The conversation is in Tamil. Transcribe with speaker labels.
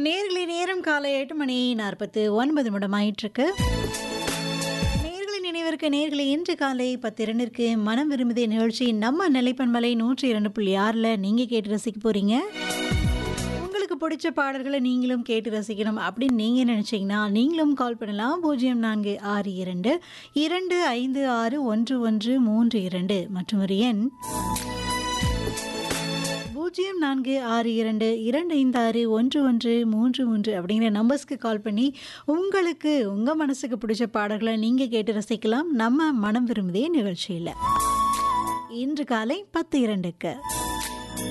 Speaker 1: நேர்களை நேரம் காலை எட்டு மணி நாற்பத்து ஒன்பது நிமிடமாயிட்டிருக்கு நேர்களின் நினைவிற்கு நேர்களை இன்று காலை பத்து இரண்டிற்கு மனம் விரும்புதே நிகழ்ச்சி நம்ம நிலைப்பன்மலை நூற்றி இரண்டு புள்ளி ஆறில் நீங்கள் கேட்டு ரசிக்க போகிறீங்க உங்களுக்கு பிடிச்ச பாடல்களை நீங்களும் கேட்டு ரசிக்கணும் அப்படின்னு நீங்கள் நினச்சிங்கன்னா நீங்களும் கால் பண்ணலாம் பூஜ்ஜியம் நான்கு ஆறு இரண்டு இரண்டு ஐந்து ஆறு ஒன்று ஒன்று மூன்று இரண்டு மற்றும் ஒரு எண் பூஜ்ஜியம் நான்கு ஆறு இரண்டு இரண்டு ஐந்து ஆறு ஒன்று ஒன்று மூன்று மூன்று அப்படிங்கிற நம்பர்ஸ்க்கு கால் பண்ணி உங்களுக்கு உங்கள் மனசுக்கு பிடிச்ச பாடல்களை நீங்கள் கேட்டு ரசிக்கலாம் நம்ம மனம் விரும்புதே நிகழ்ச்சியில் இன்று காலை பத்து இரண்டுக்கு